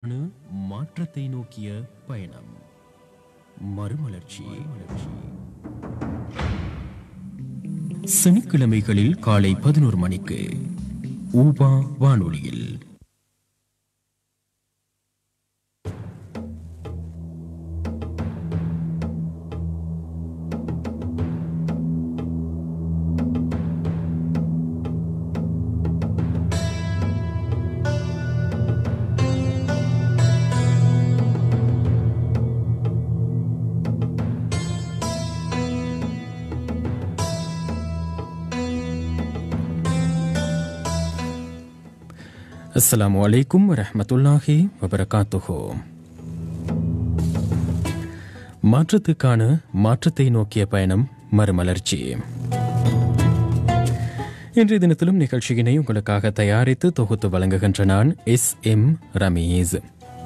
மாற்றத்தை நோக்கிய பயணம் மறுமலர்ச்சி மலர்ச்சி சனிக்கிழமைகளில் காலை பதினோரு மணிக்கு ஊபா வானொலியில் அஸ்ஸலாமு அலைக்கும் வரஹ்மத்துல்லாஹி வபரகாத்துஹு மாற்றத்துக்கான மாற்றத்தை நோக்கிய பயணம் மறுமலர்ச்சி இன்றைய தினத்திலும் நிகழ்ச்சியினை உங்களுக்காக தயாரித்து தொகுத்து வழங்குகின்ற நான் எஸ் எம் ரமீஸ்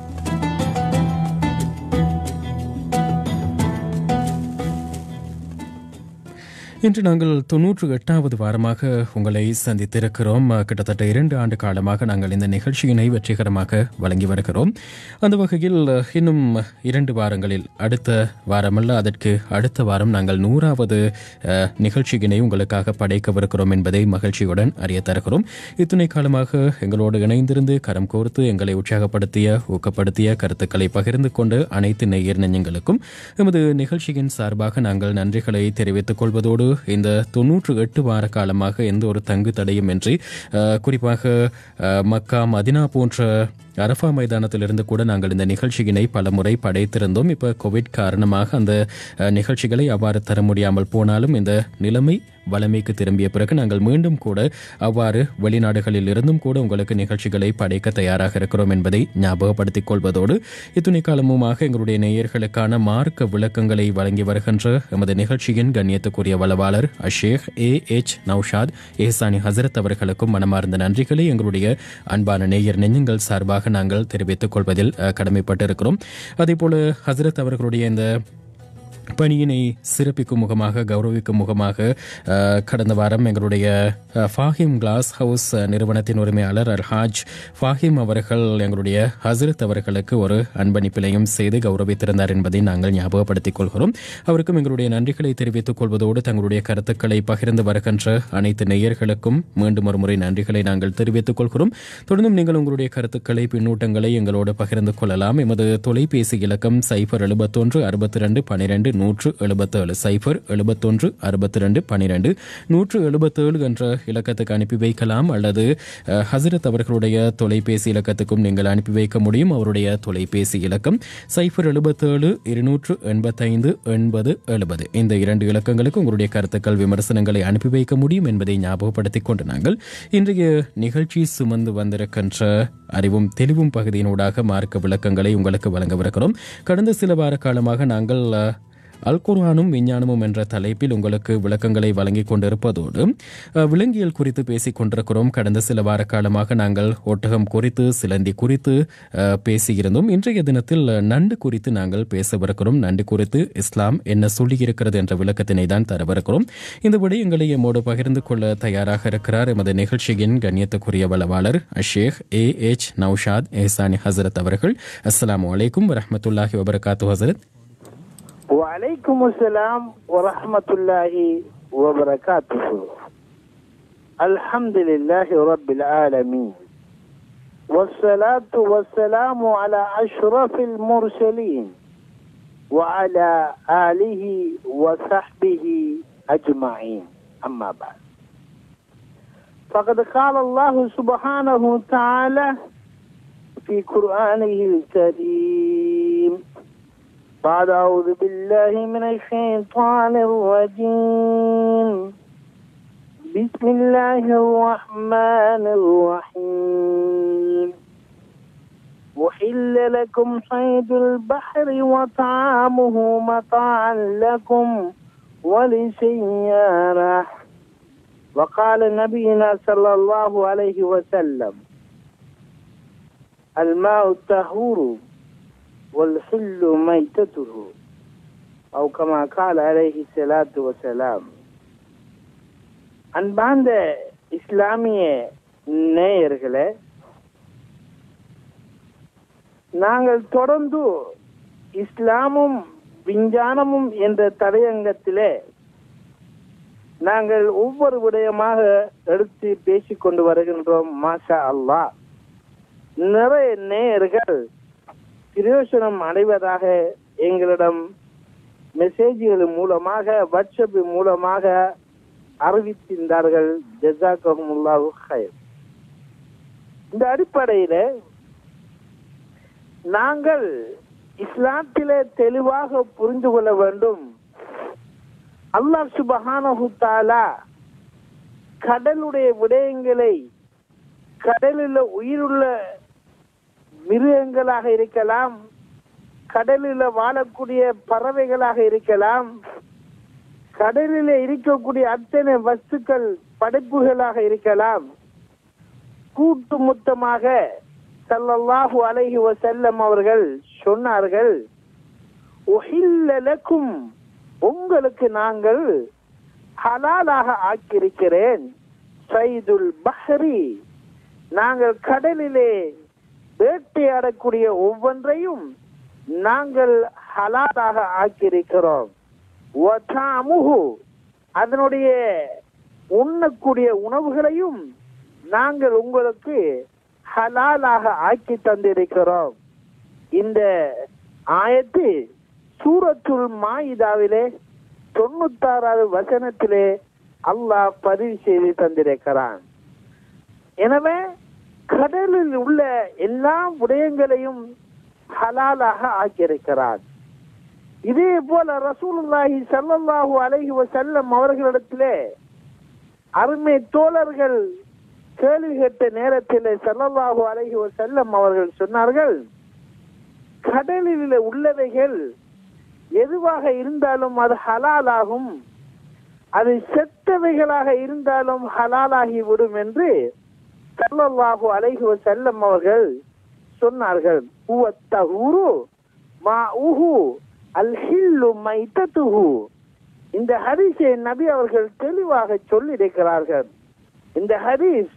இன்று நாங்கள் தொன்னூற்று எட்டாவது வாரமாக உங்களை சந்தித்திருக்கிறோம் கிட்டத்தட்ட இரண்டு ஆண்டு காலமாக நாங்கள் இந்த நிகழ்ச்சியினை வெற்றிகரமாக வழங்கி வருகிறோம் அந்த வகையில் இன்னும் இரண்டு வாரங்களில் அடுத்த வாரமல்ல அதற்கு அடுத்த வாரம் நாங்கள் நூறாவது அஹ், நிகழ்ச்சியினை உங்களுக்காக படைக்கவிருக்கிறோம் என்பதை மகிழ்ச்சியுடன் அறிய தருகிறோம் இத்துணை காலமாக எங்களோடு இணைந்திருந்து கரம் கோர்த்து எங்களை உற்சாகப்படுத்திய ஊக்கப்படுத்திய கருத்துக்களை பகிர்ந்து கொண்டு அனைத்து நேயர் நெஞ்சங்களுக்கும் எமது நிகழ்ச்சியின் சார்பாக நாங்கள் நன்றிகளை தெரிவித்துக் கொள்வதோடு இந்த தொன்னூற்று எட்டு வார காலமாக எந்த ஒரு தங்கு தடையும் இன்றி அஹ், குறிப்பாக அஹ், மக்கா மதினா போன்ற அரஃபா மைதானத்திலிருந்து கூட நாங்கள் இந்த நிகழ்ச்சியினை பல முறை படைத்திருந்தோம் இப்ப கோவிட் காரணமாக அந்த அஹ், நிகழ்ச்சிகளை அவ்வாறு தர முடியாமல் போனாலும் இந்த நிலைமை வளமைக்கு திரும்பிய பிறகு நாங்கள் மீண்டும் கூட அவ்வாறு வெளிநாடுகளில் இருந்தும் கூட உங்களுக்கு நிகழ்ச்சிகளை படைக்க தயாராக இருக்கிறோம் என்பதை ஞாபகப்படுத்திக் கொள்வதோடு இத்துணை காலமுமாக எங்களுடைய நேயர்களுக்கான மார்க்க விளக்கங்களை வழங்கி வருகின்ற எமது நிகழ்ச்சியின் கண்ணியத்துக்குரிய வளவாளர் அஷேக் ஏ எச் நௌஷாத் ஏசானி ஹசரத் அவர்களுக்கும் மனமார்ந்த நன்றிகளை எங்களுடைய அன்பான நேயர் நெஞ்சங்கள் சார்பாக நாங்கள் தெரிவித்துக் கொள்வதில் அஹ், கடமைப்பட்டிருக்கிறோம் அதேபோல ஹசரத் அவர்களுடைய இந்த பணியினை சிறப்பிக்கும் முகமாக கௌரவிக்கும் முகமாக அஹ், கடந்த வாரம் எங்களுடைய அஹ், ஃபாஹிம் கிளாஸ் ஹவுஸ் அஹ், நிறுவனத்தின் உரிமையாளர் அல்ஹாஜ் ஃபாஹிம் அவர்கள் எங்களுடைய ஹசரத் அவர்களுக்கு ஒரு அன்பளிப்பிலையும் செய்து கௌரவித்திருந்தார் என்பதை நாங்கள் ஞாபகப்படுத்திக் கொள்கிறோம் அவருக்கும் எங்களுடைய நன்றிகளை தெரிவித்துக் கொள்வதோடு தங்களுடைய கருத்துக்களை பகிர்ந்து வருகின்ற அனைத்து நேயர்களுக்கும் மீண்டும் ஒரு முறை நன்றிகளை நாங்கள் தெரிவித்துக் கொள்கிறோம் தொடர்ந்தும் நீங்கள் உங்களுடைய கருத்துக்களை பின்னூட்டங்களை எங்களோடு பகிர்ந்து கொள்ளலாம் எமது தொலைபேசி இலக்கம் சைபர் எழுபத்தொன்று அறுபத்தி ரெண்டு பனிரெண்டு நூற்று எழுபத்தேழு சைபர் எழுபத்தொன்று அறுபத்தி ரெண்டு பனிரெண்டு நூற்று எழுபத்தேழு என்ற இலக்கத்துக்கு அனுப்பி வைக்கலாம் அல்லது அஹ், ஹசரத் அவர்களுடைய தொலைபேசி இலக்கத்துக்கும் நீங்கள் அனுப்பி வைக்க முடியும் அவருடைய தொலைபேசி இலக்கம் சைபர் எழுபத்தேழு இருநூற்று எண்பத்தைந்து எண்பது எழுபது இந்த இரண்டு இலக்கங்களுக்கு உங்களுடைய கருத்துக்கள் விமர்சனங்களை அனுப்பி வைக்க முடியும் என்பதை ஞாபகப்படுத்திக் கொண்டு நாங்கள் இன்றைய நிகழ்ச்சி சுமந்து வந்திருக்கின்ற அறிவும் தெளிவும் பகுதியினூடாக மார்க்க விளக்கங்களை உங்களுக்கு வழங்கவிருக்கிறோம் கடந்த சில வார காலமாக நாங்கள் அஹ், அல் குர்ஆனும் விஞ்ஞானமும் என்ற தலைப்பில் உங்களுக்கு விளக்கங்களை வழங்கிக் கொண்டிருப்பதோடு அஹ், விலங்கியல் குறித்து பேசிக் கொண்டிருக்கிறோம் கடந்த சில வார காலமாக நாங்கள் ஒட்டகம் குறித்து சிலந்தி குறித்து அஹ், பேசியிருந்தோம் இன்றைய தினத்தில் அஹ், நண்டு குறித்து நாங்கள் பேசவிருக்கிறோம் நண்டு குறித்து இஸ்லாம் என்ன சொல்லியிருக்கிறது என்ற விளக்கத்தினை தான் தரவிருக்கிறோம் இந்த விடயங்களை எம்மோடு பகிர்ந்து கொள்ள தயாராக இருக்கிறார் எமது நிகழ்ச்சியின் கண்ணியத்துக்குரிய வளவாளர் அஷேக் ஏ எச் நௌஷாத் ஏசானி ஹசரத் அவர்கள் அஸ்ஸலாமு அலைக்கும் வரஹ்மத்துல்லாஹி வபரகாத்து ஹசரத் وعليكم السلام ورحمة الله وبركاته الحمد لله رب العالمين والصلاة والسلام على أشرف المرسلين وعلى آله وصحبه أجمعين أما بعد فقد قال الله سبحانه وتعالى في قرآنه الكريم بعد أعوذ بالله من الشيطان الرجيم بسم الله الرحمن الرحيم وحل لكم صيد البحر وطعامه مطاعا لكم ولسيارة وقال نبينا صلى الله عليه وسلم الماء الطهور والحل ميتته أو كما قال عليه الصلاة والسلام அன்பார்ந்த இஸ்லாமிய நேயர்களே நாங்கள் தொடர்ந்து இஸ்லாமும் விஞ்ஞானமும் என்ற தலையங்கத்திலே நாங்கள் ஒவ்வொரு விடயமாக எடுத்து பேசிக் கொண்டு வருகின்றோம் மாஷா அல்லாஹ் நிறைய நேயர்கள் பிரயோசனம் அடைவதாக எங்களிடம் மெசேஜ்கள் மூலமாக வாட்ஸ்அப் மூலமாக அறிவித்திருந்தார்கள் ஜசாக்கமுல்லாஹு ஹைர் இந்த அடிப்படையில நாங்கள் இஸ்லாத்திலே தெளிவாக புரிந்து கொள்ள வேண்டும் அல்லாஹ் சுபஹானஹு தஆலா கடலுடைய விடயங்களை கடலில் உயிருள்ள மிருகங்களாக இருக்கலாம் கடலில் வாழக்கூடிய பறவைகளாக இருக்கலாம் கடலில் இருக்கக்கூடிய அத்தனை வஸ்துக்கள் படைப்புகளாக இருக்கலாம் கூட்டு மொத்தமாக ஸல்லல்லாஹு அலைஹி வஸல்லம் அவர்கள் சொன்னார்கள் உஹில்ல லக்கும் உங்களுக்கு நாங்கள் ஹலாலாக ஆக்கியிருக்கிறேன் சைதுல் பஹ்ரி நாங்கள் கடலிலே வேட்டையாடக்கூடிய ஒவ்வொன்றையும் நாங்கள் ஹலாலாக ஆக்கியிருக்கிறோம் வதாமுஹு அதனுடைய உண்ணக்கூடிய உணவுகளையும் நாங்கள் உங்களுக்கு ஹலாலாக ஆக்கி தந்திருக்கிறோம் இந்த ஆயத்து சூரத்துல் மாயிதாவிலே தொண்ணூத்தாறாவது வசனத்திலே அல்லாஹ் பதிவு செய்து தந்திருக்கிறான் எனவே கடலில் உள்ள எல்லா விடயங்களையும் ஹலாலாக ஆக்கியிருக்கிறான் இதே போல ரசூலுல்லாஹி ஸல்லல்லாஹு அலைஹி வஸல்லம் அவர்களிடத்திலே அருமை தோழர்கள் கேள்வி கேட்ட நேரத்தில் ஸல்லல்லாஹு அலைஹி வஸல்லம் அவர்கள் சொன்னார்கள் கடலில் உள்ளவைகள் எதுவாக இருந்தாலும் அது ஹலாலாகும் அது செத்தவைகளாக இருந்தாலும் ஹலாலாகி விடும் என்று ஸல்லல்லாஹு அலைஹி வஸல்லம் அவர்கள் சொன்னார்கள் உவத்தஹூரு மாஉஹு அல் ஹில்லு மைத்தத்துஹு இந்த ஹதீஸை நபி அவர்கள் தெளிவாக சொல்லியிருக்கிறார்கள் இந்த ஹதீஸ்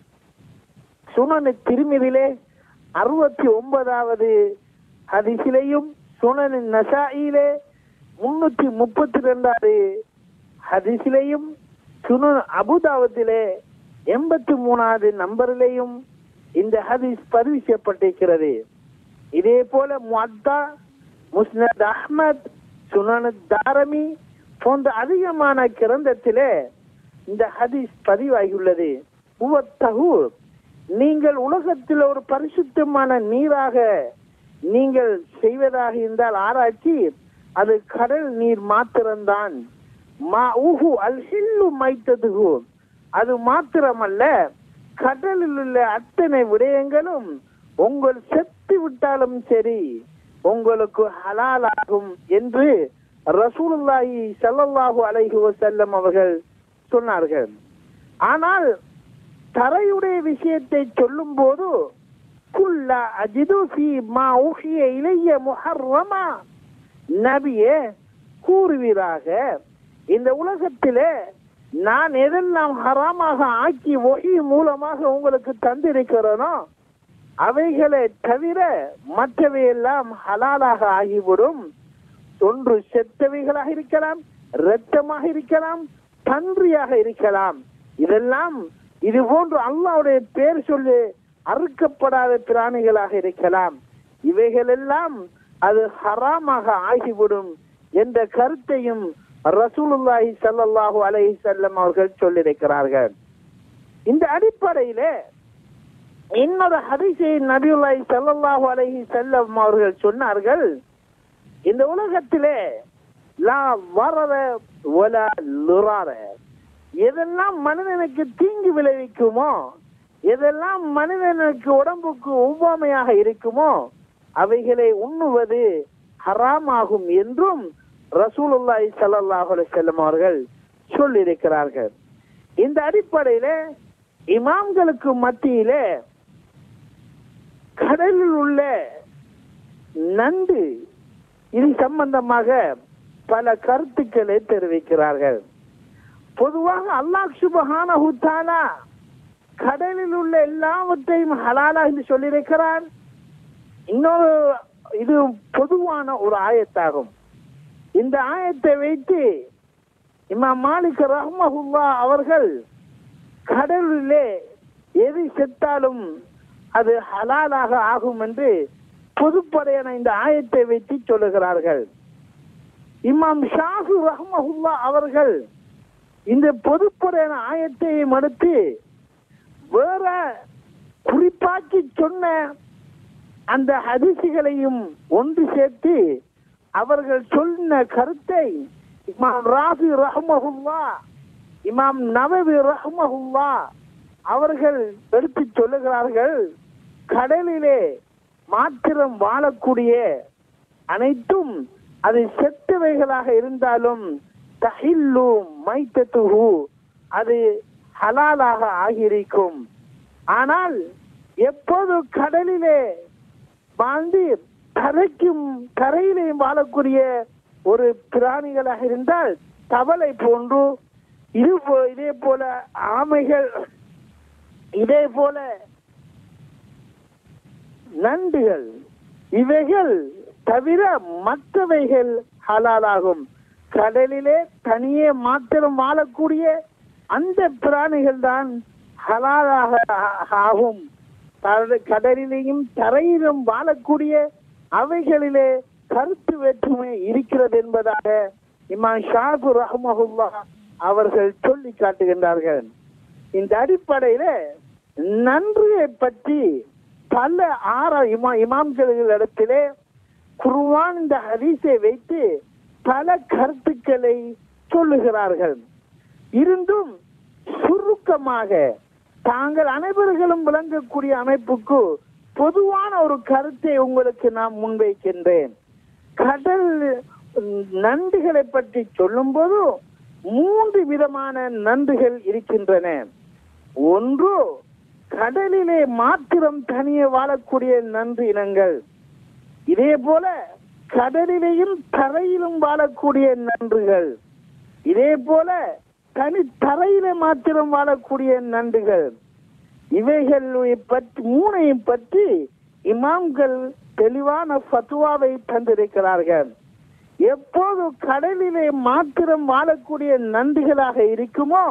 சுனனு திருமிதிலே அறுபத்தி ஒன்பதாவது ஹதீஸிலேயும் சுனனு நசாயிலே முன்னூத்தி முப்பத்தி ரெண்டாவது ஹதீஸிலேயும் சுனன் அபுதாபத்திலே எண்பத்தி மூணாவது நம்பரிலேயும் இந்த ஹதீஸ் பதிவு செய்யப்பட்டிருக்கிறது இதே போல முத்தா முஸ்னத் அஹ்மத் சுனனு தாரமி போன்ற அதிகமான கிரந்தத்திலே இந்த ஹதீஸ் பதிவாகியுள்ளது உவத்தஹூர் நீங்கள் உலகத்தில் ஒரு பரிசுத்தமான நீராக நீங்கள் செய்வதாக இருந்தால் ஆராய்ச்சி அது கடல் நீர் மாத்திரம்தான் மா ஊஹு அல் ஹில்லு மைத்ததுகு அது மாத்திரமல்ல கடலில் உள்ள அத்தனை விடயங்களும் உங்கள் செத்து விட்டாலும் சரி உங்களுக்கு ஹலாலாகும் என்று ரசூலுல்லாஹி ஸல்லல்லாஹு அலைஹி வஸல்லம் அவர்கள் சொன்னார்கள் ஆனால் தரையுடைய விஷயத்தை சொல்லும் போது குல்ல அஜிது ஃபீ மா உஹிய இலைய முஹர்ரமா நபியே கூறுவீராக இந்த உலகத்திலே நான் எதெல்லாம் ஹராமாக ஆக்கி ஒஹி மூலமாக உங்களுக்கு தந்திருக்கிறேனோ அவைகளை தவிர மற்றவையெல்லாம் ஹலாலாக ஆகிவிடும் ஒன்று செத்தவைகளாக இருக்கலாம் இரத்தமாக இருக்கலாம் பன்றியாக இருக்கலாம் இதெல்லாம் இது போன்று அல்லாவுடைய பேர் சொல்லி அறுக்கப்படாத பிராணிகளாக இருக்கலாம் இவைகளெல்லாம் அது ஹராமாக ஆகிவிடும் என்ற கருத்தையும் ரசூலுல்லாஹி ஸல்லல்லாஹு அலைஹி வஸல்லம் அவர்கள் சொல்லியிருக்கிறார்கள் இந்த அடிப்படையிலே இன்னொரு ஹதீஸை நபியுல்லாஹி ஸல்லல்லாஹு அலைஹி வஸல்லம் அவர்கள் சொன்னார்கள் இந்த உலகத்திலே லா வரர வலா லுரார எதெல்லாம் மனிதனுக்கு தீங்கு விளைவிக்குமோ எதெல்லாம் மனிதனுக்கு உடம்புக்கு ஒவ்வாமையாக இருக்குமோ அவைகளை உண்ணுவது ஹராமாகும் என்றும் ரசூலுல்லாஹி ஸல்லல்லாஹு அலைஹி வஸல்லம் அவர்கள் சொல்லியிருக்கிறார்கள் இந்த அடிப்படையிலே இமாம்களுக்கு மத்தியிலே கடலில் உள்ள நண்டு இது சம்பந்தமாக பல கருத்துக்களை தெரிவிக்கிறார்கள் பொதுவாக அல்லாஹ் சுபஹானஹு தஆலா கடலில் உள்ள எல்லாவற்றையும் ஹலாலா என்று சொல்லியிருக்கிறான் இன்னொரு இது பொதுவான ஒரு ஆயத்தாகும் இந்த ஆயத்தை வைத்து இமாம் மாலிக் ரஹ்மஹுல்லா அவர்கள் கடலிலே எது செத்தாலும் அது ஹலாலாக ஆகும் என்று பொதுப்படையான இந்த ஆயத்தை வைத்து சொல்லுகிறார்கள் இமாம் ஷாஃபி ரஹ்மஹுல்லா அவர்கள் இந்த பொதுப்படையான ஆயத்தை மறுத்து வேற குறிப்பாக்கி சொன்ன அந்த ஹதிசுகளையும் ஒன்று சேர்த்து அவர்கள் சொன்ன கருத்தை இமாம் ராஃபி ரஹ்மஹுல்லா இமாம் நவவி ரஹ்மஹுல்லா அவர்கள் எடுத்து சொல்லுகிறார்கள் கடலிலே மாத்திரம் வாழக்கூடிய அனைத்தும் அது செத்தவைகளாக இருந்தாலும் தஹில்லு மைத்தத்துஹு அது ஹலாலாக ஆகியிருக்கும் ஆனால் எப்போது கடலிலே வாழ்ந்து கரைக்கும் கரையிலையும் வாழக்கூடிய ஒரு பிராணிகளாக இருந்தால் தவளை போன்று இது போ- இதே போல ஆமைகள் இதே போல நண்டுகள் இவைகள் தவிர மற்றவைகள் ஹலாலாகும் கடலிலே தனியே மாத்திரம் வாழக்கூடிய அந்த பிராணிகள் தான் ஹலாலாக ஆ- ஆகும் கடல்- கடலிலேயும் தரையிலும் வாழக்கூடிய அவைகளிலே கருத்து வேற்றுமை இருக்கிறது என்பதாக இமாம் ஷாபு ரஹ்மஹுல்லா அவர்கள் சொல்லி காட்டுகின்றார்கள் இந்த அடிப்படையில நன்றியை பற்றி பல ஆற இமா இமாம்களிடத்திலே குருவான் இந்த ஹதீஸை வைத்து பல கருத்துக்களை சொல்லுகிறார்கள் இருந்தும் சுருக்கமாக தாங்கள் அனைவர்களும் விளங்கக்கூடிய அமைப்புக்கு பொதுவான ஒரு கருத்தை உங்களுக்கு நான் முன்வைக்கின்றேன் கடல் நண்டுகளை பற்றி சொல்லும்போது மூன்று விதமான நண்டுகள் இருக்கின்றன ஒன்று கடலிலே மாத்திரம் தனியே வாழக்கூடிய நன்று இனங்கள் இதே போல கடலிலேயும் தரையிலும் வாழக்கூடிய நன்றுகள் இதே போல தனி தரையில மாத்திரம் வாழக்கூடிய நன்றுகள் இவைகளை பற்றி மூனையும் பற்றி இமாம்கள் தெளிவான ஃபத்வாவை தந்திருக்கிறார்கள் எப்போது கடலிலே மாத்திரம் வாழக்கூடிய நன்றுகளாக இருக்குமோ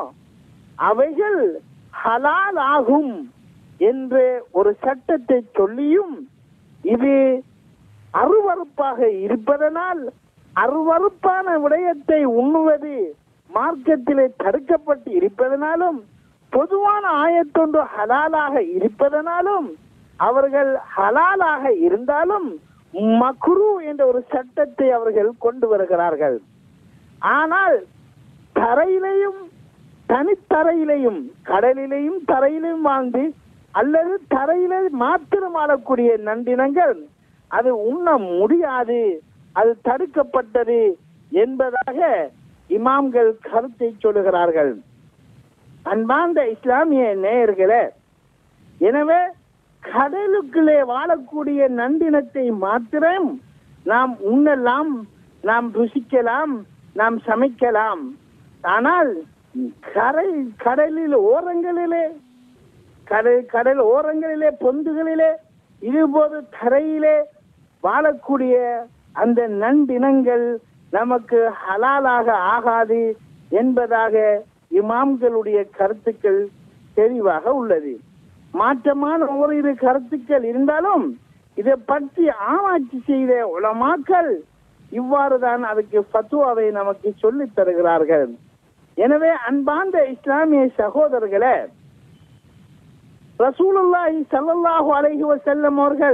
அவைகள் ஹலால் ஆகும் என்று ஒரு சட்டத்தை சொல்லியும் இது அருவருப்பாக இருப்பதனால் அருவருப்பான விடயத்தை உண்ணுவது மார்க்கத்திலே தடுக்கப்பட்டு இருப்பதனாலும் பொதுவான ஆயத்தொன்று ஹலாலாக இருப்பதனாலும் அவர்கள் ஹலாலாக இருந்தாலும் மக்ரு என்ற ஒரு சட்டத்தை அவர்கள் கொண்டு வருகிறார்கள் ஆனால் தரையிலையும் தனித்தரையிலையும் கடலிலேயும் தரையிலையும் வாழ்ந்து அல்லது தரையிலே மாத்திரம் வாழக்கூடிய நண்டினங்கள் அது உண்ண முடியாது அது தடுக்கப்பட்டது என்பதாக இமாம்கள் கருத்தை சொல்லுகிறார்கள் அன்பார்ந்த இஸ்லாமிய நேயர்களே எனவே கடலுக்குள்ளே வாழக்கூடிய நண்டினத்தை மாத்திரம் நாம் உண்ணலாம் நாம் ருசிக்கலாம் நாம் சமைக்கலாம் ஆனால் கரை கடலில் ஓரங்களிலே கடல் கடல் ஓரங்களிலே பொந்துகளிலே இதுபோது தரையிலே வாழக்கூடிய அந்த நண்டினங்கள் நமக்கு ஹலாலாக ஆகாது என்பதாக இமாம்களுடைய கருத்துக்கள் தெளிவாக உள்ளது மாற்றமான ஓரிரு கருத்துக்கள் இருந்தாலும் இதை பற்றி ஆராய்ச்சி செய்த உலமாக்கள் இவ்வாறு தான் அதுக்கு ஃபத்துவாவை நமக்கு சொல்லித் தருகிறார்கள் எனவே அன்பார்ந்த இஸ்லாமிய சகோதரர்களே ரசூலுல்லாஹி ஸல்லல்லாஹு அலைஹி வஸல்லம் அவர்கள்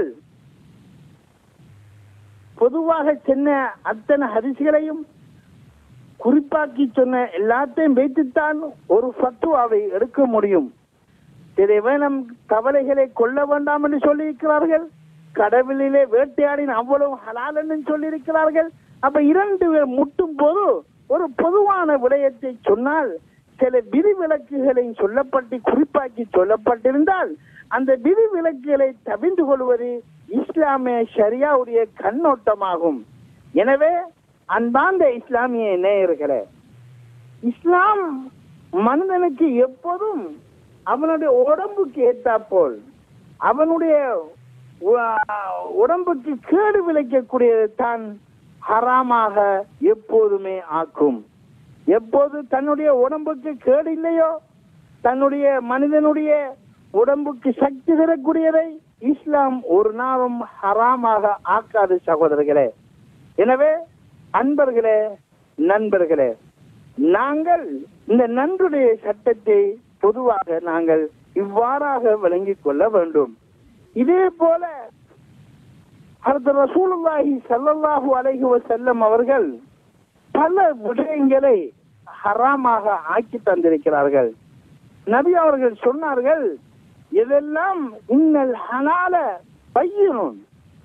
பொதுவாக சொன்ன அத்தனை ஹரிசுகளையும் குறிப்பாக்கி சொன்ன எல்லாத்தையும் வைத்துத்தான் ஒரு ஃபத்துவாவை எடுக்க முடியும் இதை வேணும் கவலைகளை கொள்ள வேண்டாம் என்று சொல்லியிருக்கிறார்கள் கடவுளிலே வேட்டையாடின் அவ்வளவு ஹலால் என்று சொல்லியிருக்கிறார்கள் அப்ப இரண்டு பேர் முட்டும் போது ஒரு பொதுவான விடயத்தை சொன்னால் சில விதிவிலக்குகளை சொல்லப்பட்டு குறிப்பாக்கி சொல்லப்பட்டிருந்தால் அந்த விதிவிலக்குகளை தவிர்ந்து கொள்வது இஸ்லாமிய ஷரியாவுடைய கண்ணோட்டமாகும் எனவே அன்பார்ந்த இஸ்லாமிய நேயர்களே இஸ்லாம் மனிதனுக்கு எப்போதும் அவனுடைய உடம்புக்கு ஏத்தாப்போல் அவனுடைய உ- உடம்புக்கு கேடு விளைக்கக்கூடியது தான் ஹராமாக எப்போதுமே ஆக்கும் எப்போது தன்னுடைய உடம்புக்கு கேடு இல்லையோ தன்னுடைய மனிதனுடைய உடம்புக்கு சக்தி தரக்கூடியதை இஸ்லாம் ஒரு நாளும் ஹராமாக ஆக்காது சகோதரர்களே எனவே அன்பர்களே நண்பர்களே நாங்கள் இந்த நன்றுடைய சட்டத்தை பொதுவாக நாங்கள் இவ்வாறாக விளங்கிக் கொள்ள வேண்டும் இதே போல அடுத்த ரசூலுல்லாஹி ஸல்லல்லாஹு அலைஹி வஸல்லம் அவர்கள் பல விடயங்களை ஹராமாக ஆக்கி தந்திருக்கிறார்கள் நபி அவர்கள் சொன்னார்கள் இதெல்லாம் இன்னல் ஹலால பையனும்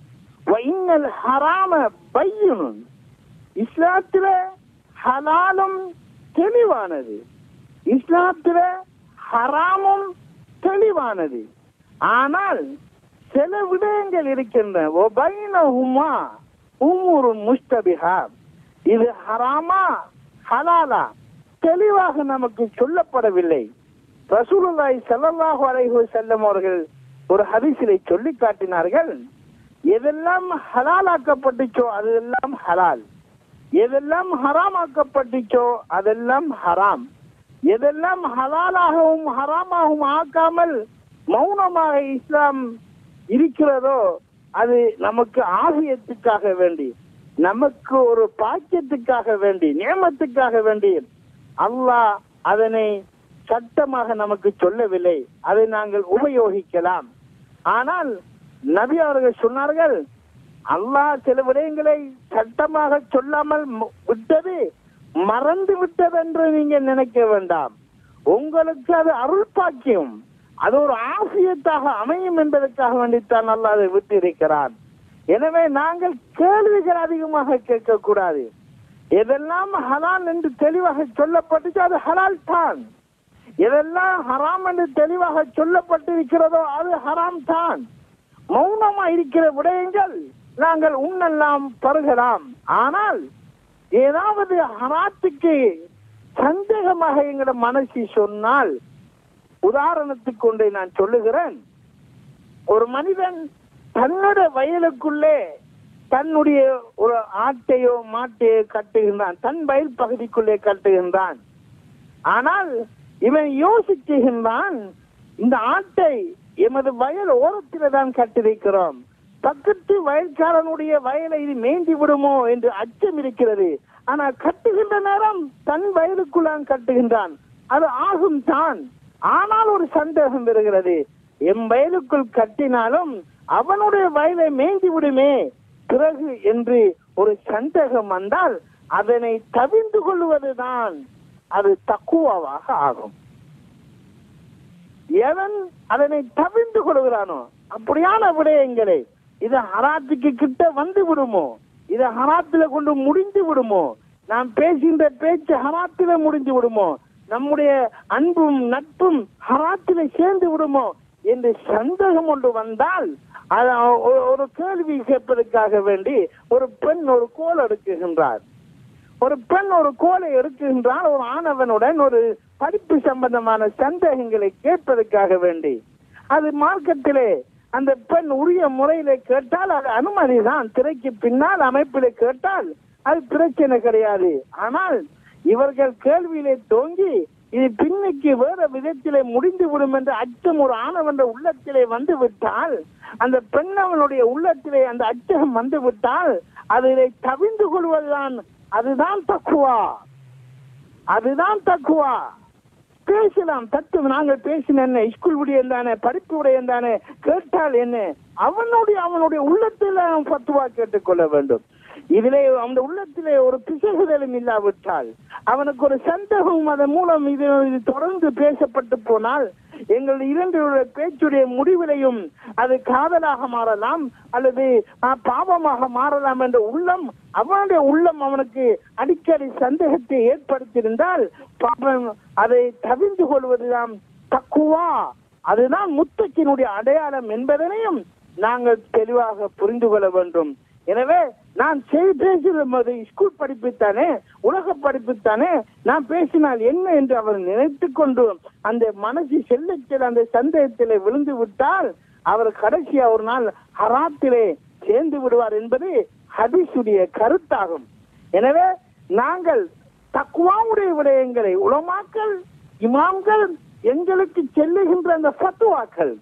இன்னல் ஹராம பையனும் இஸ்லாத்தில ஹலாலும் தெளிவானது இஸ்லாத்தில ஹராமும் தெளிவானது ஆனால் சில விடயங்கள் இருக்கின்றன ஒபைனஹுமா உம்முருன் முஸ்தபிஹா இது ஹராமா ஹலாலா தெளிவாக நமக்கு சொல்லப்படவில்லை ரசூலுல்லாஹி ஸல்லல்லாஹு அலைஹி வஸல்லம் அவர்கள் ஒரு ஹதீஸிலே சொல்லி காட்டினார்கள் எதெல்லாம் ஹலாலாக்கப்பட்டுச்சோ அதெல்லாம் ஹலால் எதெல்லாம் ஹராமாக்கப்பட்டுச்சோ அதெல்லாம் ஹராம் எதெல்லாம் ஹலாலாகவும் ஹராமாகவும் ஆக்காமல் மௌனமாக இஸ்லாம் இருக்கிறதோ அது நமக்கு ஆகியத்துக்காக வேண்டி நமக்கு ஒரு பாக்கியத்துக்காக வேண்டி நியமத்துக்காக வேண்டி அல்லாஹ் அதனை சட்டமாக நமக்கு சொல்லவில்லை அதை நாங்கள் உபயோகிக்கலாம் ஆனால் நபி அவர்கள் சொன்னார்கள் அல்லாஹ் சில விடயங்களை சட்டமாக சொல்லாமல் மு- விட்டது மறந்து விட்டது என்று நீங்க நினைக்க வேண்டாம் உங்களுக்கு அது அருள் பாக்கியம் அது ஒரு ஆசியத்தாக அமையும் என்பதற்காக வேண்டித்தான் அல்லாஹ் அதை விட்டு இருக்கிறான் எனவே நாங்கள் கேள்விகள் அதிகமாக கேட்கக்கூடாது எதெல்லாம் ஹலால் என்று தெளிவாக சொல்லப்பட்டுச்சோ அது ஹலால் தான் எதெல்லாம் ஹராம் என்று தெளிவாக சொல்லப்பட்டிருக்கிறதோ அது ஹராம் தான் மௌனமா இருக்கிற விடயங்கள் நாங்கள் உண்ணெல்லாம் பருகலாம் ஆனால் ஏதாவது ஹராத்துக்கு சந்தேகமாக எங்களோட மனசு சொன்னால் உதாரணத்துக்கு ஒன்றை நான் சொல்லுகிறேன் ஒரு மனிதன் தன்னோட வயலுக்குள்ளே தன்னுடைய ஒரு ஆட்டையோ மாட்டையோ கட்டுகின்றான் தன் வயல் பகுதிக்குள்ளே கட்டுகின்றான் ஆனால் இவன் யோசிக்குகின்றான் இந்த ஆட்டை எமது வயல் ஓரத்தில தான் கட்டிருக்கிறோம் பக்கத்து வயல்காரனுடைய வயலை இது மேய்ந்து விடுமோ என்று அச்சம் இருக்கிறது ஆனா கட்டுகின்ற நேரம் தன் வயலுக்குள்ளான் கட்டுகின்றான் அது ஆகும் தான் ஆனால் ஒரு சந்தேகம் வருகிறது என் வயலுக்குள் கட்டினாலும் அவனுடைய வயலை மேய்ந்து விடுமே பிறகு என்று ஒரு சந்தேகம் வந்தால் அதனை தவிர்ந்து கொள்வதுதான் அது தக்குவாவாக ஆகும் எவன் அதனை தவிர்ந்து கொள்கிறானோ அப்படியான விடயங்களை இது ஹராத்துக்கு கிட்ட வந்து விடுமோ இது ஹராத்தில கொண்டு முடிந்து விடுமோ நாம் பேசுகின்ற பேச்சு ஹராத்தில முடிந்து விடுமோ நம்முடைய அன்பும் நட்பும் ஹராத்தில சேர்ந்து விடுமோ என்று சந்தேகம் ஒன்று வந்தால் அது ஒரு- ஒரு கேள்வி கேட்பதற்காக வேண்டி ஒரு பெண் ஒரு கோல் எடுக்குகின்றார் ஒரு பெண் ஒரு கோலை எடுக்குகின்றால் ஒரு ஆணவனுடன் ஒரு படிப்பு சம்பந்தமான சந்தேகங்களை கேட்பதற்காக வேண்டி அது மார்க்கத்திலே அந்த பெண் உரிய முறையிலே கேட்டால் அது அனுமதி தான் திரைக்கு பின்னால் அமைப்பிலே கேட்டால் அது பிரச்சனை கிடையாது ஆனால் இவர்கள் கேள்வியிலே தோங்கி இது பின்னுக்கு வேற விதத்திலே முடிந்து விடும் என்ற அச்சம் ஒரு ஆணவன் உள்ளத்திலே வந்து விட்டால் அந்த பெண் அவனுடைய உள்ளத்திலே அந்த அச்சம் வந்து விட்டால் அதிலே தவிந்து கொள்வதுதான் அதுதான் தக்குவா அதுதான் தக்குவா பேசலாம் தத்துவம் நாங்கள் பேசின என்ன ஸ்கூல் விடயம் தானே படிப்பு விடயம் தானே கேட்டால் என்ன அவனுடைய அவனுடைய உள்ளத்தில் அவன் பத்துவா கேட்டுக்கொள்ள வேண்டும் இதிலே அந்த உள்ளத்திலே ஒரு பிசகுதலும் இல்லாவிட்டால் அவனுக்கு ஒரு சந்தேகம் அதன் மூலம் இது இது தொடர்ந்து பேசப்பட்டு போனால் எங்கள் இரண்டு பேச்சுடைய முடிவிலையும் அது காதலாக மாறலாம் அல்லது ஆ, பாவமாக மாறலாம் என்ற உள்ளம் அவனுடைய உள்ளம் அவனுக்கு அடிக்கடி சந்தேகத்தை ஏற்படுத்தியிருந்தால் பாவம் அதை தவிர்ந்து கொள்வதுதான் தக்குவா அதுதான் முத்தக்கினுடைய அடையாளம் என்பதனையும் நாங்கள் தெளிவாக புரிந்து கொள்ள வேண்டும் எனவே நான் செய்து பேசுவது ஸ்கூல் படிப்புத்தானே உலக படிப்புத்தானே நான் பேசினால் என்ன என்று அவர் நினைத்து கொண்டு அந்த மனசு செல்லத்தில் அந்த சந்தேகத்தில் விழுந்து விட்டால் அவர் கடைசியா ஒரு நாள் ஹராத்திலே சேர்ந்து விடுவார் என்பது ஹதீஸுடைய கருத்தாகும் எனவே நாங்கள் தக்குவாவுடைய விடயங்களை உலமாக்கள் இமாம்கள் எங்களுக்கு செல்லுகின்ற அந்த ஃபத்துவாக்கள்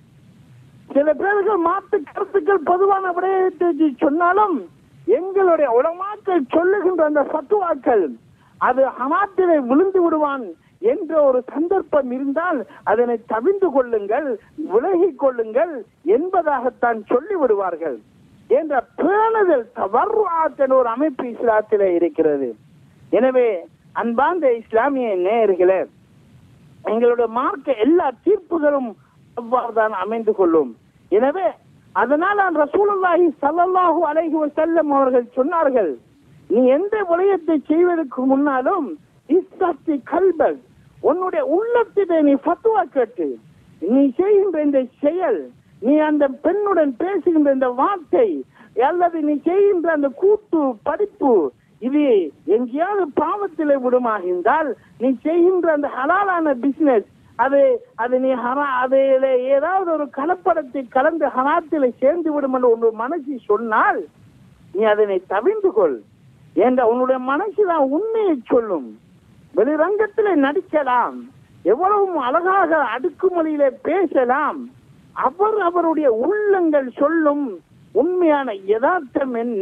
சில பேர்கள் மாற்று கருத்துக்கள் பொதுவான விடயத்தை சொன்னாலும் எங்களுடைய உலமாக்கள் சொல்லுகின்ற அந்த ஃபத்துவாக்கள் அது ஹமாத்திலே விழுந்து விடுவான் என்ற ஒரு சந்தர்ப்பம் இருந்தால் அதனை தவிர்ந்து கொள்ளுங்கள் விலகிக் கொள்ளுங்கள் என்பதாகத்தான் சொல்லி விடுவார்கள் என்ற பேணுதல் தவறு ஒரு அமைப்பு இஸ்லாத்திலே இருக்கிறது எனவே அன்பார்ந்த இஸ்லாமிய நேயர்களே எங்களுடைய மார்க்க எல்லா தீர்ப்புகளும் அவ்வாறுதான் அமைந்து கொள்ளும் எனவே அதனால் நான் ரசூலுல்லாஹி ஸல்லல்லாஹு அலைஹி வஸல்லம் அவர்கள் சொன்னார்கள் நீ எந்த விடயத்தை செய்வதற்கு முன்னாலும் இஸ்தத்தி கல்பக் உன்னுடைய உள்ளத்திலே நீ ஃபத்வா கேட்டு நீ செய்கின்ற இந்த செயல் நீ அந்த பெண்ணுடன் பேசுகின்ற இந்த வார்த்தை அல்லது நீ செய்கின்ற அந்த கூட்டு படிப்பு இது எங்கேயாவது பாவத்திலே விடுமாகின்றால் நீ செய்கின்ற அந்த ஹலாலான பிசினஸ் அது அது நீ ஹரா அதில் ஏதாவது ஒரு கலப்படத்தை கலந்து ஹராத்தில் சேர்ந்து விடும் என்று ஒரு மனசு சொன்னால் நீ அதனை தவிர்ந்து கொள் என்ற உன்னுடைய மனசுதான் உண்மையை சொல்லும் வெளிரங்கத்திலே நடிக்கலாம் எவ்வளவு அழகாக அடுக்குமொழியிலே பேசலாம் அவர் அவருடைய உள்ளங்கள் சொல்லும் உண்மையான யதார்த்தம் என்ன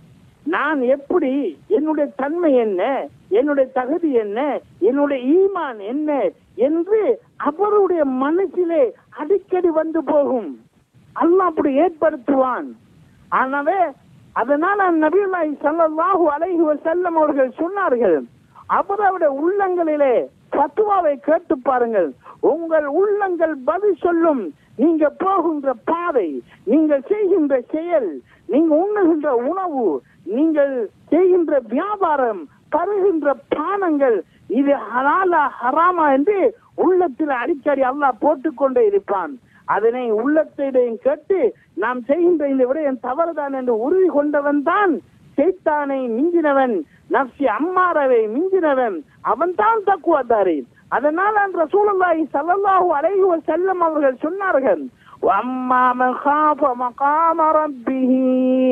நான் எப்படி என்னுடைய தன்மை என்ன என்னுடைய தகுதி என்ன என்னுடைய ஈமான் என்ன என்று அவருடைய மனசிலே அடிக்கடி வந்து போகும் அல்லாஹ் அப்படி ஏற்படுத்துவான் ஆனவே அதனால நபியுல்லாஹி ஸல்லல்லாஹு அலைஹி வஸல்லம் அவர்கள் சொன்னார்கள் அவரவருடைய உள்ளங்களிலே ஃபத்வாவை கேட்டு பாருங்கள் உங்கள் உள்ளங்கள் பதில் சொல்லும் நீங்க போகின்ற பாதை நீங்கள் செய்கின்ற செயல் நீங்க உண்ணுகின்ற உணவு நீங்கள் செய்கின்ற வியாபாரம் தருகின்ற பானங்கள் இது ஹலாலா ஹராமா என்று உள்ளத்தில் அடிக்கடி அல்லாஹ் போட்டுக்கொண்டே இருப்பான் அதனை உள்ளத்திடையும் கேட்டு நாம் செய்கின்ற இந்த விடயம் தவறுதான் என்று உறுதி கொண்டவன் தான் செய்தானை மிஞ்சினவன் நப்சி அம்மாரவை மிஞ்சினவன் அவன் தான் தக்குவதாரி அதனால் அந்த ரசூலுல்லாஹி ஸல்லல்லாஹு அலைஹி வஸல்லம் அவர்கள் சொன்னார்கள் அம்மா மன் காஃப மகாம ரப்பிஹி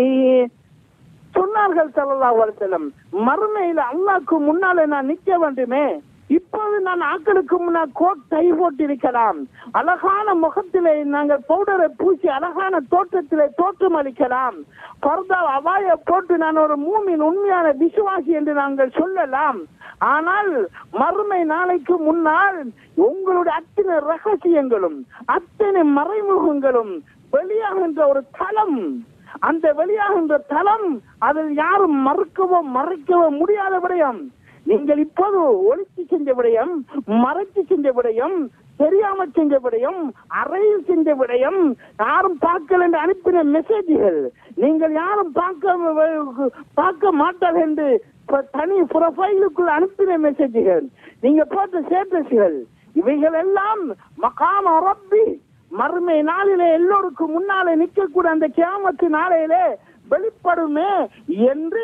சொன்னார்கள் ஸல்லல்லாஹு அலைஹி வஸல்லம் மறுமையில அல்லாஹ்க்கு முன்னால நான் நிக்க வேண்டுமே இப்போது நான் ஆக்களுக்கு முன்னால் கோட் டை போட்டிருக்கலாம் அழகான முகத்திலே நாங்கள் பவுடரை பூசி அழகான தோற்றத்திலே தோற்றம் அளிக்கலாம் பர்தா அவாய போட்டு நான் ஒரு மூமின் உண்மையான விசுவாசி என்று நாங்கள் சொல்லலாம் ஆனால் மறுமை நாளைக்கு முன்னால் உங்களுடைய அத்தனை ரகசியங்களும் அத்தனை மறைமுகங்களும் வெளியாகின்ற ஒரு தளம் அந்த வெளியாகின்ற தளம் அதில் யாரும் மறுக்கவோ மறைக்கவோ முடியாத விடயம் நீங்கள் இப்போது ஒழித்து செஞ்ச விடயம் மறைத்து செஞ்ச விடயம் தெரியாம செஞ்ச விடயம் அறையில் செஞ்ச விடயம் யாரும் பார்க்கல என்று அனுப்பின மெசேஜ்கள் நீங்கள் யாரும் பார்க்க பார்க்க மாட்டார்கள் என்று ப- தனி ப்ரொஃபைலுக்குள் அனுப்பின மெசேஜ்கள் நீங்க போட்ட ஸ்டேட்டஸ்கள் இவைகள் எல்லாம் மகாம ரப்பி மறுமை நாளிலே எல்லோருக்கும் முன்னாலே நிற்கக்கூடிய அந்த கியாமத்து நாளையிலே வெளிப்படுமே என்று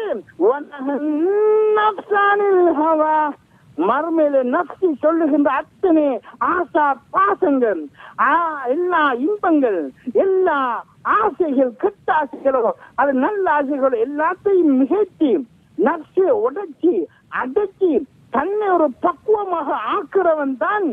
நஃப்சானில் ஹவா மறுமையில நப்சி சொல்லுகின்ற அத்தனை ஆசா பாசங்கள் ஆ, எல்லா இன்பங்கள் எல்லா ஆசைகள் கெட்ட ஆசைகளோ அது நல்ல ஆசைகளோ எல்லாத்தையும் மிகைத்து நப்சி உடைச்சி அடக்கி தன்னை ஒரு பக்குவமாக ஆக்குறவன் தான்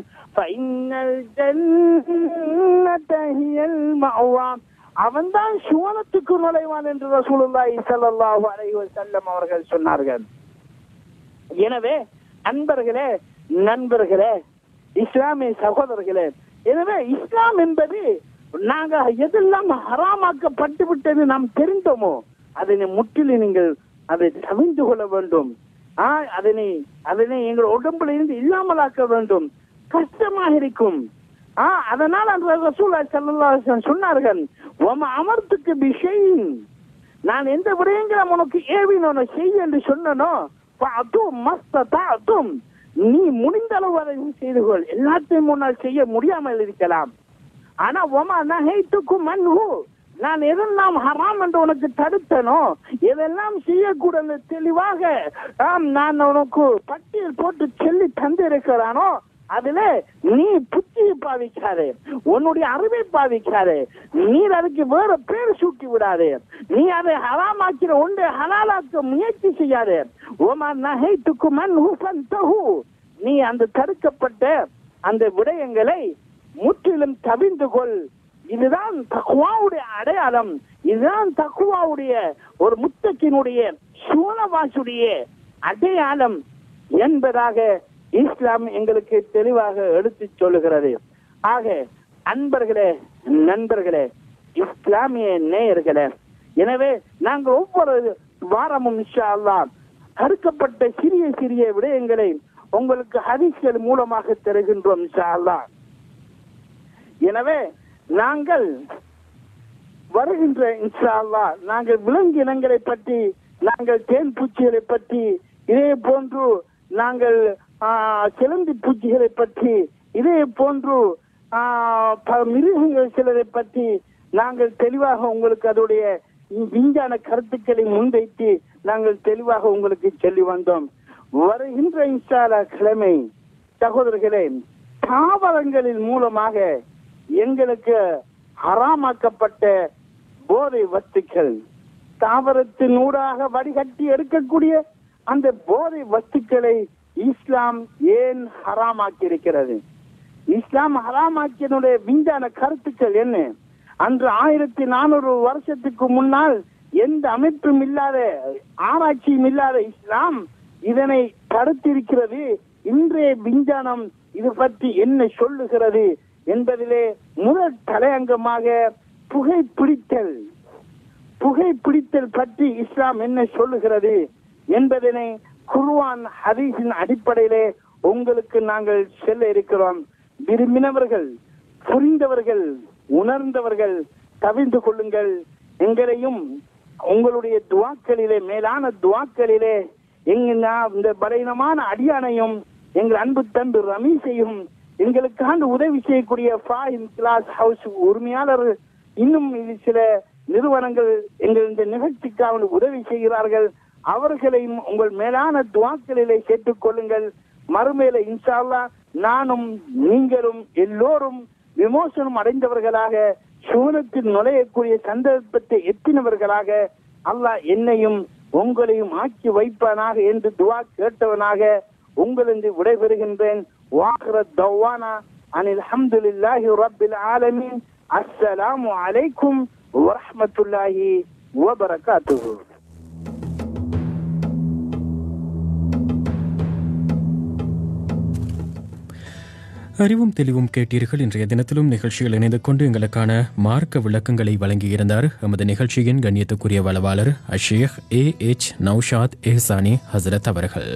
அவன் தான் சுவனத்துக்கு நுழைவான் என்று ரசூலுல்லாஹி ஸல்லல்லாஹு அலைஹி வஸல்லம் அவர்கள் சொன்னார்கள் எனவே அன்பர்களே நண்பர்களே இஸ்லாமிய சகோதரர்களே எனவே இஸ்லாம் என்பது நாங்க எதெல்லாம் ஹராமாக்கப்பட்டு விட்டது நாம் தெரிந்தோமோ அதனை முற்றிலும் நீங்கள் அதை தவிர்த்து கொள்ள வேண்டும் ஆ, அதனை அதனை எங்கள் உடம்புல இருந்து இல்லாமலாக்க வேண்டும் கஷ்டமாக இருக்கும் ஆ, அதனால் அந்த ரசூலா ஸல்லல்லாஹு அலைஹி வஸல்லம் சொன்னார்கள் உம அமர்த்துக்கு விஷயம் நான் எந்த விடயங்களை உனக்கு ஏவினோனோ செய் என்று சொன்னனோ அதுவும் மஸ்ததாத்தும் நீ முடிந்த அளவு அதை செய்து கொள் எல்லாத்தையும் முன்னால் செய்ய முடியாமல் இருக்கலாம் ஆனா ஒமா நகைத்துக்கும் மன்ஹு நான் எதெல்லாம் ஹராம் என்று உனக்கு தடுத்தனோ எதெல்லாம் செய்யக்கூடாது தெளிவாக ஆம் நான் உனக்கு பட்டியல் போட்டு சொல்லி தந்திருக்கிறானோ அதுல நீ புத்தியை பாவிக்காதே உன்னுடைய அறிவை பாவிக்காதே நீ அதுக்கு வேற பேர் சூட்டி விடாதே நீ அதை ஹராமாக்கிற ஒன்றை ஹலாலாக்க முயற்சி செய்யாதே ஓமா நகைத்துக்கு மன் ஹுஃபன்தஹு. நீ அந்த தடுக்கப்பட்ட அந்த விடயங்களை முற்றிலும் தவிர்ந்து கொள் இதுதான் தக்குவாவுடைய அடையாளம் இதுதான் தக்குவாவுடைய ஒரு முத்தக்கினுடைய சூனவாசுடைய அடையாளம் என்பதாக இஸ்லாம் எங்களுக்கு தெளிவாக எடுத்துச் சொல்லுகிறது ஆக அன்பர்களே நண்பர்களே இஸ்லாமிய நேயர்களே எனவே நாங்கள் ஒவ்வொரு வாரமும் இன்ஷா அல்லாஹ் தடுக்கப்பட்ட சிறிய சிறிய விடயங்களை உங்களுக்கு ஹதீஸ்கள் மூலமாக தருகின்றோம் இன்ஷா அல்லாஹ் எனவே நாங்கள் வருகின்ற இன்ஷா அல்லாஹ் நாங்கள் விலங்கினங்களை பற்றி நாங்கள் தேன் பூச்சிகளை பற்றி இதே போன்று நாங்கள் ஆ, சிலந்தி பூச்சிகளை பற்றி இதே போன்று ஆ, ப- மிருகங்கள் சிலரை பற்றி நாங்கள் தெளிவாக உங்களுக்கு அதோடைய விஞ்ஞான கருத்துக்களை முன்வைத்து நாங்கள் தெளிவாக உங்களுக்கு சொல்லி வந்தோம் வருகின்ற இன்ஷாலா கிழமை சகோதரர்களே தாவரங்களின் மூலமாக எங்களுக்கு ஹராமாக்கப்பட்ட போதை வஸ்துக்கள் தாவரத்தின் ஊடாக வடிகட்டி எடுக்கக்கூடிய அந்த போதை வஸ்துக்களை இஸ்லாம் ஏன் ஹராமாக்கி இருக்கிறது இஸ்லாம் ஹராமாக்கியனுடைய விஞ்ஞான கருத்துக்கள் என்ன அன்று ஆயிரத்தி நானூறு வருஷத்துக்கு முன்னால் எந்த அமைப்பும் இல்லாத ஆராய்ச்சியும் இல்லாத இஸ்லாம் இதனை தடுத்திருக்கிறது இன்றைய விஞ்ஞானம் இது பற்றி என்ன சொல்லுகிறது என்பதிலே முதல் தலையங்கமாக புகைப்பிடித்தல் புகைப்பிடித்தல் பற்றி இஸ்லாம் என்ன சொல்லுகிறது என்பதனை குர்ஆன் ஹதீஸின் அடிப்படையிலே உங்களுக்கு நாங்கள் செல்ல இருக்கிறோம் விரும்பினவர்கள் புரிந்தவர்கள் உணர்ந்தவர்கள் தவிர்ந்து கொள்ளுங்கள் எங்களையும் உங்களுடைய துவாக்களிலே மேலான துவாக்களிலே எங்க நான் இந்த பலவீனமான அடியானையும் எங்கள் அன்பு தம்பி ரமீஷையும் எங்களுக்காண்டு உதவி செய்யக்கூடிய ஃபாஹிம் கிளாஸ் ஹவுஸ் உரிமையாளர் இன்னும் இது சில நிறுவனங்கள் எங்கள் இந்த நிகழ்ச்சிக்காக உதவி செய்கிறார்கள் அவர்களையும் உங்கள் மேலான துவாக்களிலே சேர்த்துக் கொள்ளுங்கள் மறுமையில இன்ஷா அல்லாஹ் நானும் நீங்களும் எல்லோரும் விமோசனம் அடைந்தவர்களாக சூனத்தில் நுழையக்கூடிய சந்தர்ப்பத்தை எத்தினவர்களாக அல்லாஹ் என்னையும் உங்களையும் ஆக்கி வைப்பானாக என்று துவா கேட்டவனாக உங்களிருந்து விடைபெறுகின்றேன் வாஹ்ர தவானா அனில் அல்ஹம்துலில்லாஹி ரப்பில் ஆலமீன் அஸ்ஸலாமு அலைக்கும் வரஹ்மத்துல்லாஹி வபரகாத்துஹு அறிவும் தெளிவும் கேட்டீர்கள் இன்றைய தினத்திலும் நிகழ்ச்சியில் இணைந்து கொண்டு எங்களுக்கான மார்க்க விளக்கங்களை வழங்கியிருந்தார் எமது நிகழ்ச்சியின் கண்ணியத்துக்குரிய வளவாளர் அஷேக் ஏ எச் நௌஷாத் எஹ்சானி ஹசரத் அவர்கள்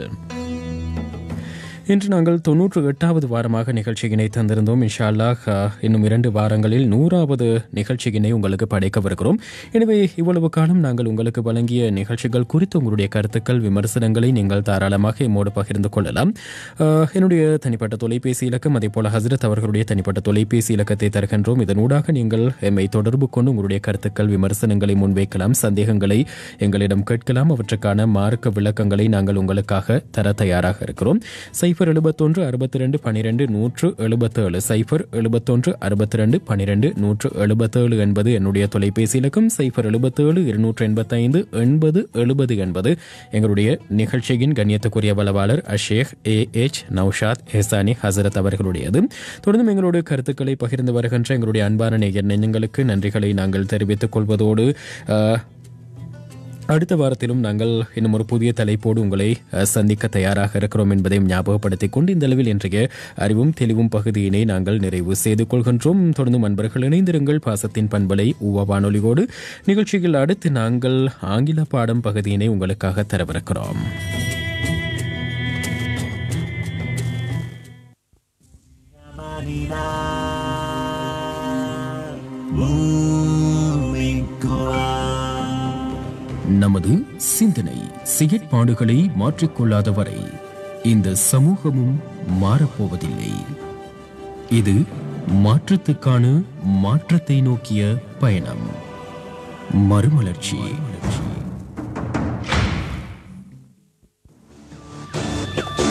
இன்று நாங்கள் தொன்னூற்று எட்டாவது வாரமாக நிகழ்ச்சியினை தந்திருந்தோம் இன்ஷா அல்லாஹ் அஹ், இன்னும் இரண்டு வாரங்களில் நூறாவது நிகழ்ச்சியினை உங்களுக்கு படைக்கவிருக்கிறோம் எனவே இவ்வளவு காலம் நாங்கள் உங்களுக்கு வழங்கிய நிகழ்ச்சிகள் குறித்து உங்களுடைய கருத்துக்கள் விமர்சனங்களை நீங்கள் தாராளமாக எம்மோடு பகிர்ந்து கொள்ளலாம் அஹ், என்னுடைய தனிப்பட்ட தொலைபேசி இலக்கம் அதே போல ஹசரத் அவர்களுடைய தனிப்பட்ட தொலைபேசி இலக்கத்தை தருகின்றோம் இதனூடாக நீங்கள் எம்மை தொடர்பு கொண்டு உங்களுடைய கருத்துக்கள் விமர்சனங்களை முன்வைக்கலாம் சந்தேகங்களை எங்களிடம் கேட்கலாம் அவற்றுக்கான மார்க்க விளக்கங்களை நாங்கள் உங்களுக்காக தர தயாராக இருக்கிறோம் சைஃபர் எழுபத்தொன்று அறுபத்தி ரெண்டு பனிரெண்டு நூற்று எழுபத்தேழு சைஃபர் எழுபத்தொன்று அறுபத்தி ரெண்டு பனிரெண்டு நூற்று எழுபத்தேழு என்பது என்னுடைய தொலைபேசி இலக்கம் சைஃபர் எழுபத்தேழு இருநூற்று எண்பத்தைந்து எண்பது எழுபது என்பது எங்களுடைய நிகழ்ச்சியின் கண்ணியத்துக்குரிய வளவாளர் அஷேக் ஏ எச் நௌஷாத் எஹசானி ஹசரத் அவர்களுடையது தொடர்ந்து எங்களோட கருத்துக்களை பகிர்ந்து வருகின்ற எங்களுடைய அன்பான நேயர் நெஞ்சங்களுக்கு நன்றிகளை நாங்கள் தெரிவித்துக் கொள்வதோடு அஹ், அடுத்த வாரத்திலும் நாங்கள் இன்னும் ஒரு புதிய தலைப்போடு உங்களை அஹ், சந்திக்க தயாராக இருக்கிறோம் என்பதையும் ஞாபகப்படுத்திக் கொண்டு இந்த அளவில் இன்றைய அறிவும் தெளிவும் பகுதியினை நாங்கள் நிறைவு செய்து கொள்கின்றோம் தொடர்ந்து அன்பர்கள் இணைந்திருங்கள் பாசத்தின் பண்பலை ஊவா வானொலியோடு நிகழ்ச்சியில் அடுத்து நாங்கள் ஆங்கில பாடம் பகுதியினை உங்களுக்காக தரவிருக்கிறோம் நமது சிந்தனை செயற்பாடுகளை மாற்றிக்கொள்ளாதவரை இந்த சமூகமும் மாறப்போவதில்லை இது மாற்றத்துக்கான மாற்றத்தை நோக்கிய பயணம் மறுமலர்ச்சி